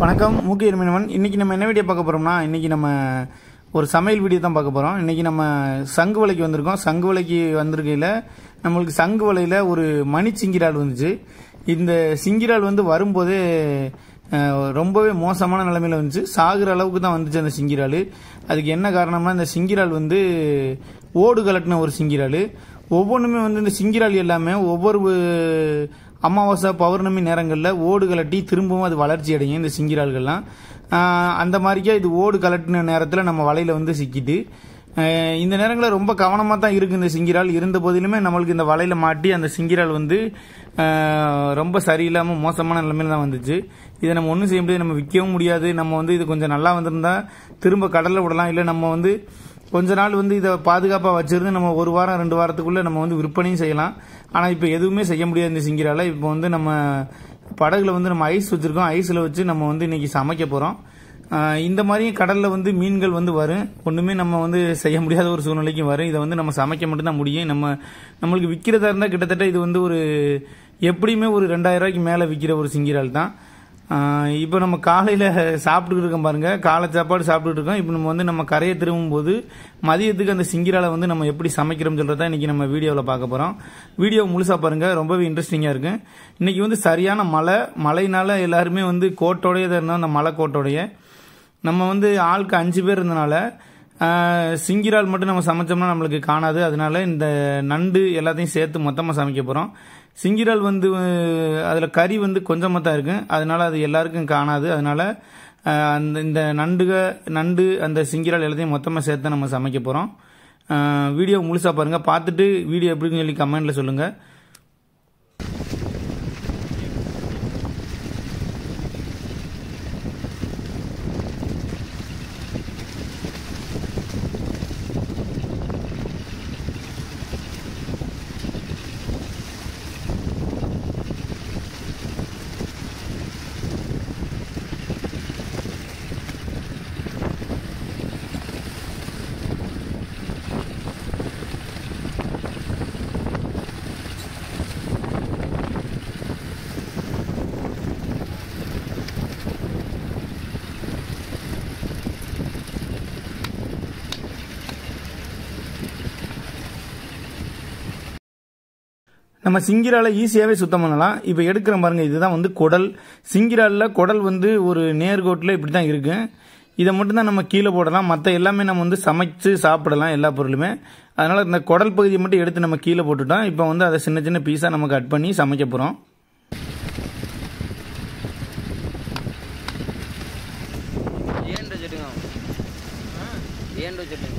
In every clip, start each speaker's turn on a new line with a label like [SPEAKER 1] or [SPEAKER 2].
[SPEAKER 1] வணக்கம் மூக்கி எருமினவன் இன்னைக்கு நம்ம என்ன வீடியோ பார்க்க போறோம்னா இன்னைக்கு நம்ம ஒரு சமையல் வீடியோ தான் பார்க்க போறோம் இன்னைக்கு நம்ம சங்கு வலைக்கு வந்திருக்கோம் சங்கு வலைக்கு வந்திருக்கையில நம்மளுக்கு சங்கு வலையில ஒரு மணி சிங்கிரால் வந்துச்சு இந்த சிங்கிரால் வந்து வரும்போதே அஹ், ரொம்பவே மோசமான நிலைமையில வந்துச்சு சாகுற அளவுக்கு தான் வந்துச்சு அந்த சிங்கிரால் அதுக்கு என்ன காரணம்னா இந்த சிங்கிரால் வந்து ஓடு கலட்டின ஒரு சிங்கிரால் ஒவ்வொன்றுமே வந்து இந்த சிங்கிரால் எல்லாமே ஒவ்வொரு அமாவாசை பௌர்ணமி நேரங்களில் ஓடு கலட்டி திரும்பவும் அது வளர்ச்சி அடையும் இந்த சிங்கிரால்கள்லாம் ஆஹ் அந்த மாதிரிக்கே இது ஓடு கலட்டின நேரத்தில் நம்ம வலையில் வந்து சிக்கிட்டு ஆஹ் இந்த நேரங்களில் ரொம்ப கவனமாக தான் இருக்கு இந்த சிங்கிரால் இருந்த போதிலுமே நம்மளுக்கு இந்த வலையில் மாட்டி அந்த சிங்கிரால் வந்து ஆஹ் ரொம்ப சரியில்லாமல் மோசமான நிலைமையில தான் வந்துச்சு இதை நம்ம ஒன்றும் செய்ய முடியாது நம்ம விற்கவும் முடியாது நம்ம வந்து இது கொஞ்சம் நல்லா வந்திருந்தா திரும்ப கடலில் விடலாம் இல்லை நம்ம வந்து கொஞ்ச நாள் வந்து இதை பாதுகாப்பாக வச்சிருந்து நம்ம ஒரு வாரம் ரெண்டு வாரத்துக்குள்ள நம்ம வந்து விற்பனையும் செய்யலாம் ஆனால் இப்போ எதுவுமே செய்ய முடியாது இந்த சிங்கிரால இப்போ வந்து நம்ம படகுல வந்து நம்ம ஐஸ் வச்சிருக்கோம் ஐஸில் வச்சு நம்ம வந்து இன்னைக்கு சமைக்க போகிறோம் இந்த மாதிரியும் கடலில் வந்து மீன்கள் வந்து வரும் ஒன்றுமே நம்ம வந்து செய்ய முடியாத ஒரு சூழ்நிலைக்கும் வரும் இதை வந்து நம்ம சமைக்க மட்டும்தான் முடியும் நம்ம நம்மளுக்கு விற்கிறதா இருந்தால் கிட்டத்தட்ட இது வந்து ஒரு எப்படியுமே ஒரு ரெண்டாயிரம் ரூபாய்க்கு மேலே விற்கிற ஒரு சிங்கிரால் தான் இப்போ நம்ம காலையில் சாப்பிட்டுக்கிட்டு இருக்கோம் பாருங்க காலை சாப்பாடு சாப்பிட்டுட்டு இருக்கோம் இப்போ நம்ம வந்து நம்ம கரையை திரும்பும் போது மதியத்துக்கு அந்த சிங்கிரால வந்து நம்ம எப்படி சமைக்கிறோம் சொல்றதா இன்னைக்கு நம்ம வீடியோவில் பார்க்க போறோம் வீடியோ முழுசா பாருங்க ரொம்பவே இன்ட்ரெஸ்டிங்காக இருக்கு இன்னைக்கு வந்து சரியான மழை மழைனால எல்லாருமே வந்து கோட்டோடைய தான் இருந்தோம் அந்த மலை கோட்டோடைய நம்ம வந்து ஆளுக்கு அஞ்சு பேர் இருந்தனால ஆஹ், சிங்கிரால் மட்டும் நம்ம சமைச்சோம்னா நம்மளுக்கு காணாது அதனால இந்த நண்டு எல்லாத்தையும் சேர்த்து மொத்தமாக சமைக்க போகிறோம் சிங்கிரால் வந்து அதில் கறி வந்து கொஞ்சமாக தான் இருக்கு அதனால அது எல்லாருக்கும் காணாது அதனால ஆஹ், அந்த இந்த நண்டுக நண்டு அந்த சிங்கிரால் எல்லாத்தையும் மொத்தமாக சேர்த்து நம்ம சமைக்க போகிறோம் வீடியோ முழுசாக பாருங்கள் பார்த்துட்டு வீடியோ எப்படின்னு சொல்லி கமெண்ட்டில் சொல்லுங்கள் நம்ம சிங்கிரால ஈஸியாகவே சுத்தம் பண்ணலாம் இப்போ எடுக்கிறோம் பாருங்க இதுதான் வந்து குடல் சிங்கிராலில் குடல் வந்து ஒரு நேர்கோட்டில் இப்படி தான் இருக்கு இதை மட்டும்தான் நம்ம கீழே போடலாம் மற்ற எல்லாமே நம்ம வந்து சமைச்சு சாப்பிடலாம் எல்லா பொருளுமே அதனால இந்த குடல் பகுதியை மட்டும் எடுத்து நம்ம கீழே போட்டுட்டோம் இப்போ வந்து அதை சின்ன சின்ன பீஸாக நம்ம கட் பண்ணி சமைக்க போகிறோம்
[SPEAKER 2] ఏంటో చెట్టుగా ఏంటో చెట్టు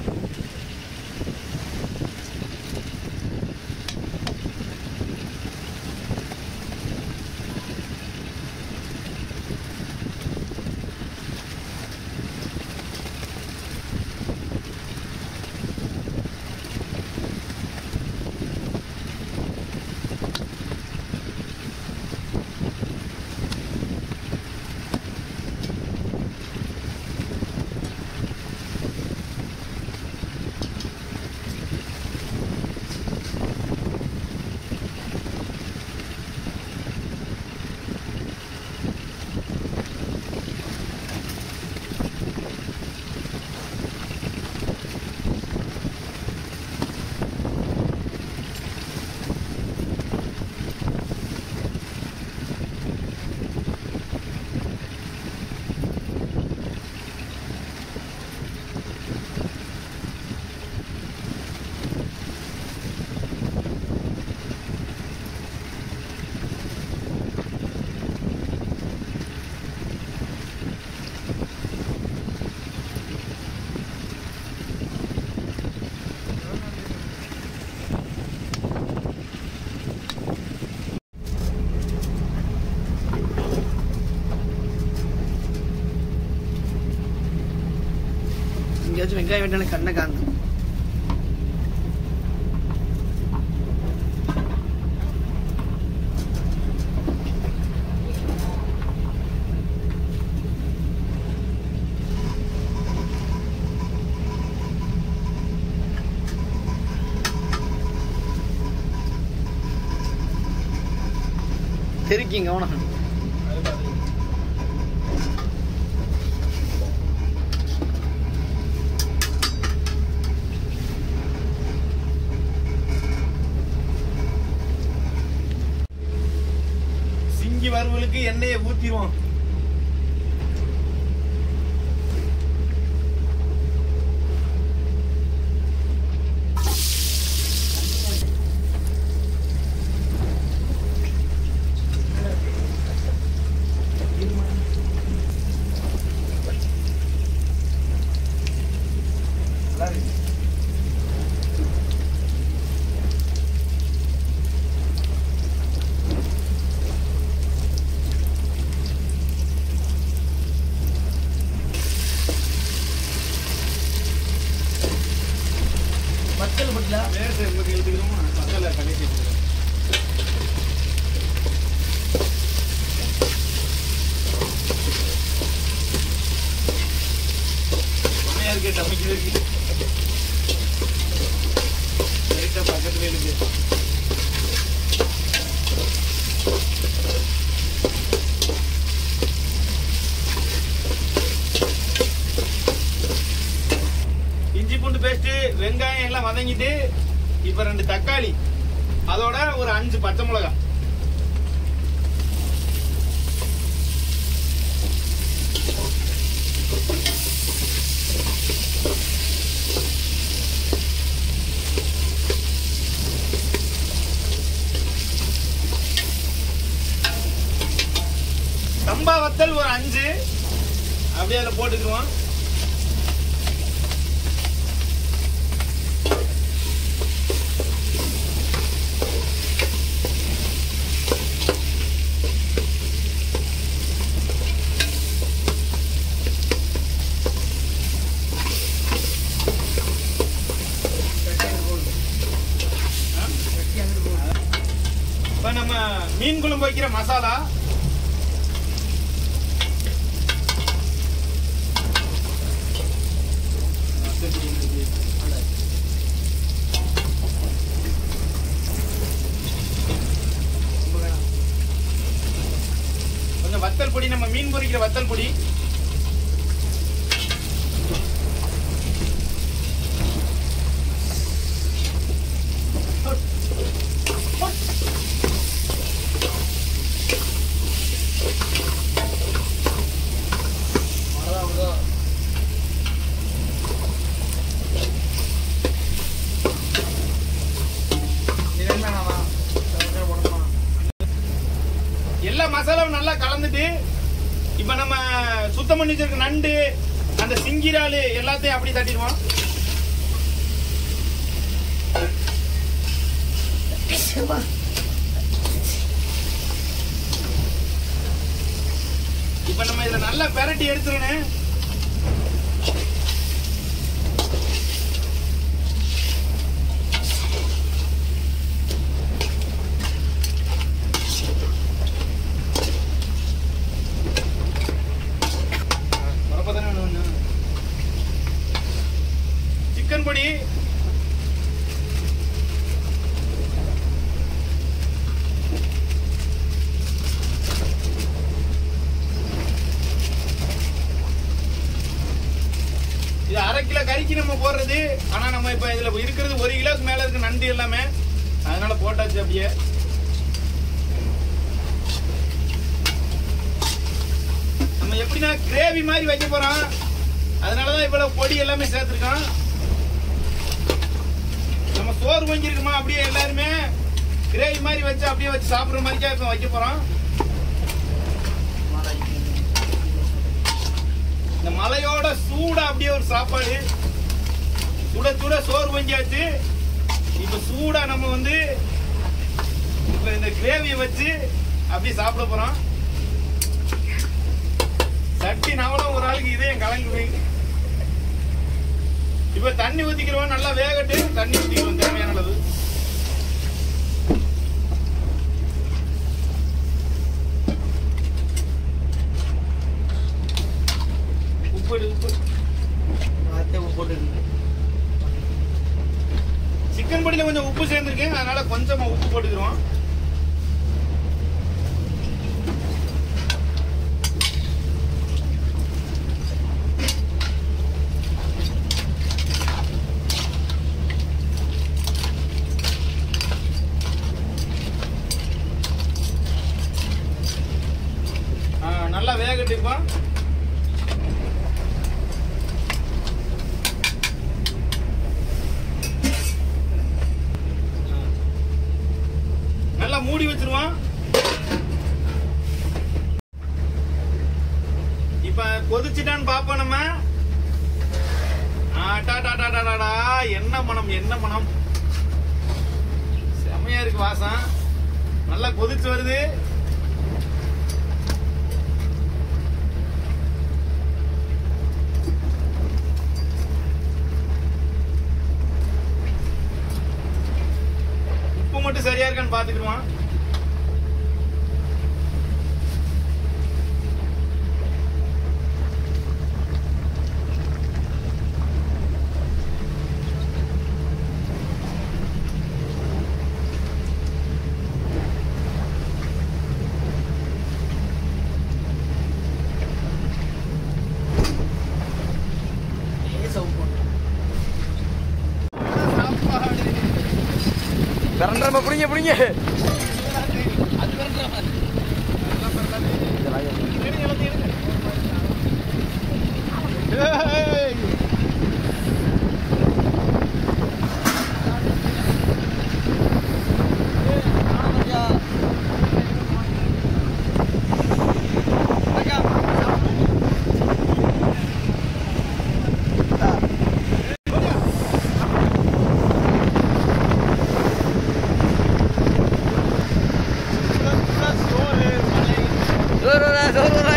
[SPEAKER 3] எங்கேயாச்சும் வெங்காயம் வெட்டான கண்ணை காந்து தெரிக்கிங்க கவனம்
[SPEAKER 1] சிங்கி வறுவலுக்கு எண்ணெயை ஊத்திடுவோம்
[SPEAKER 3] வத்தல் போட்டல
[SPEAKER 1] வேறு எங்களுக்கு எழுதுக்கிறோமா மசாலா கடைசி செம்மையா இருக்கு சமைக்கிறதுக்கு லைட்டா பக்கத்துல இருக்கு இஞ்சி பூண்டு பேஸ்ட் வெங்காயம் எல்லாம் வதங்கிட்டு இப்ப ரெண்டு தக்காளி அதோட ஒரு அஞ்சு பச்சை மிளகாய் சம்பா வத்தல் ஒரு அஞ்சு அப்படியே அதில் போட்டுக்குருவோம் இப்ப நம்ம மீன் குழம்பு வைக்கிற மசாலா கொஞ்சம் வத்தல் பொடி நம்ம மீன் பொரிக்கிற வத்தல் பொடி எல்லா மசாலாவும் நல்லா கலந்துட்டு இப்ப நம்ம சுத்தம் பண்ணி வச்சிருக்க நண்டு அந்த சிங்கிராலு எல்லாத்தையும் அப்படி தட்டிடுவோம் இப்ப நம்ம இதை நல்லா பெரட்டி எடுத்துடணும் வரப்பதானே ஒண்ணு சிக்கன் பொடி இது அரை கிலோ கறிக்கு நம்ம போடுறது ஆனா நம்ம இப்ப இதுல இருக்கிறது ஒரு கிலோக்கு மேல இருக்கு நண்டு எல்லாமே அதனால போட்டாச்சு அப்படியே நம்ம எப்படின்னா கிரேவி மாதிரி வைக்க போறோம் அதனாலதான் இவ்வளவு பொடி எல்லாமே சேர்த்திருக்கோம் நம்ம சோறு வாங்கியிருக்கோமா அப்படியே எல்லாருமே கிரேவி மாதிரி வச்சு அப்படியே வச்சு சாப்பிடுற மாதிரிக்கா இப்ப வைக்க போறோம் இந்த மலையோட சூடா அப்படியே ஒரு சாப்பாடு சுட சுட சோறு வாங்கியாச்சு இப்ப சூடா நம்ம வந்து இப்ப இந்த கிரேவியை வச்சு அப்படியே சாப்பிட போறோம் சட்டி நவலம் ஒரு ஆளுக்கு இதயம் கலங்கி போய் இப்ப தண்ணி ஊத்திக்கிறோம் நல்லா வேகட்டு தண்ணி ஊத்திக்கிறோம் தேவையான அளவு உப்பு எடு, உப்பு சிக்கன் பொடியில கொஞ்சம் உப்பு சேர்ந்துருக்கு அதனால கொஞ்சமா உப்பு போட்டுக்கிறோம் வேகட்டு இப்போ நல்லா மூடி வச்சிருவோம் இப்ப கொதிச்சுட்டான்னு பாப்போம் நம்ம ஆட்டாடாடாடாடா என்ன மனம் என்ன மனம் செமையா இருக்கு வாசம் நல்லா கொதிச்சு வருது உப்பு மட்டும் சரியா இருக்கான்னு பாத்துக்கிடுவான்
[SPEAKER 2] விரண்டமா பிடிங்க பிடிங்க
[SPEAKER 1] ஏய். சோறு, மலை.
[SPEAKER 2] சோறுடா சோறுடா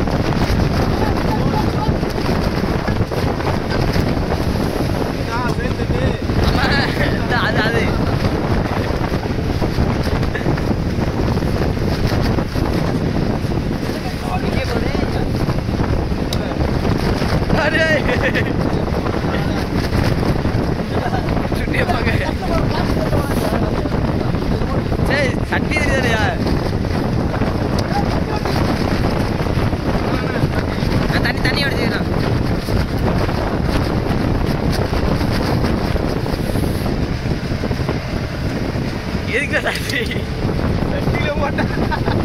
[SPEAKER 1] நான் சேர்த்துட்டு
[SPEAKER 2] அது அது சுட்டியே பாங்க சரி சட்டி தெரியாதையா தண்ணி தண்ணி அடிச்சுக்கிறேன் எதுக்கு தண்ணி
[SPEAKER 1] சட்டியில போட்டேன்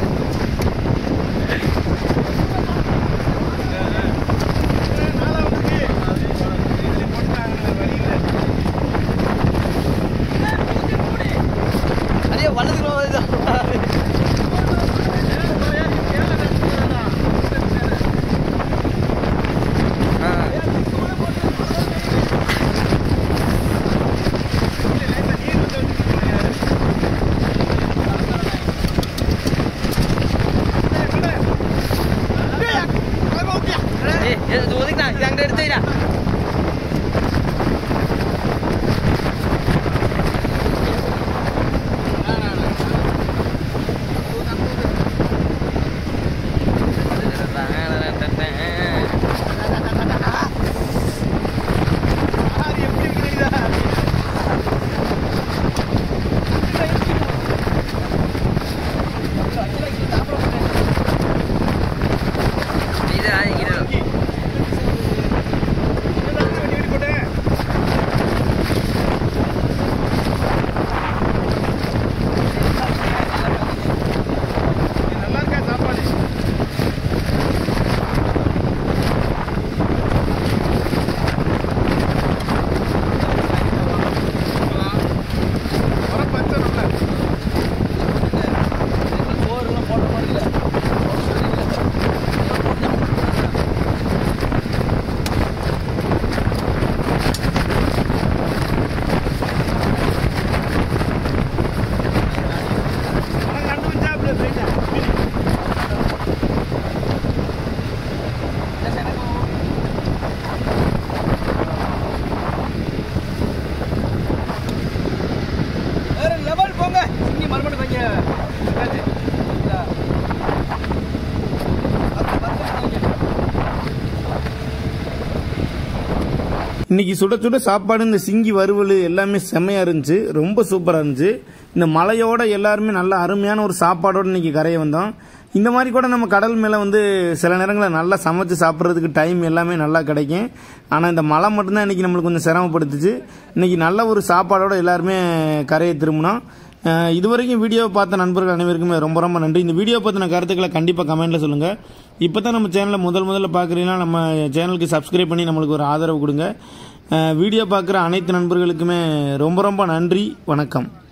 [SPEAKER 2] அதே வலதுக்கு வருது ஒதுக்கினா இது அங்கே எடுத்து வைடா இது இங்கே
[SPEAKER 1] நல்லா இருக்கா சாப்பாடு வர பச்சை நல்லா
[SPEAKER 3] சோறுலாம் போட்ட மாதிரி இல்லை
[SPEAKER 1] ஆனால் கண்டுபிடிச்சா அப்படியே போயிட்டா
[SPEAKER 3] வேற லெவல் போங்க இங்கே மறுபடியும் வைங்க காத்து. இந்தா. பத்து, பத்து வைங்க.
[SPEAKER 1] இன்னைக்கு சுட சுட சாப்பாடு இந்த சிங்கி வறுவல் எல்லாமே செம்மையா இருந்துச்சு ரொம்ப சூப்பரா இருந்துச்சு இந்த மலையோட எல்லாருமே நல்ல அருமையான ஒரு சாப்பாடோட இன்னைக்கு கரையை வந்தோம் இந்த மாதிரி கூட நம்ம கடல் மேல வந்து சில நேரங்களில் நல்லா சமைச்சு சாப்பிட்றதுக்கு டைம் எல்லாமே நல்லா கிடைக்கும் ஆனால் இந்த மழை மட்டும்தான் இன்னைக்கு நம்மளுக்கு கொஞ்சம் சிரமப்படுத்துச்சு இன்னைக்கு நல்ல ஒரு சாப்பாடோட எல்லாருமே கரையை திரும்பினோம் அஹ் இதுவரைக்கும் வீடியோ பார்த்த நண்பர்கள் அனைவருக்குமே ரொம்ப ரொம்ப நன்றி இந்த வீடியோ பற்றின கருத்துக்களை கண்டிப்பாக கமெண்ட்டில் சொல்லுங்கள் இப்போ தான் நம்ம சேனலை முதல் முதல்ல பார்க்குறீங்கன்னா நம்ம சேனலுக்கு சப்ஸ்கிரைப் பண்ணி நம்மளுக்கு ஒரு ஆதரவு கொடுங்க அஹ் வீடியோ பார்க்குற அனைத்து நண்பர்களுக்குமே ரொம்ப ரொம்ப நன்றி வணக்கம்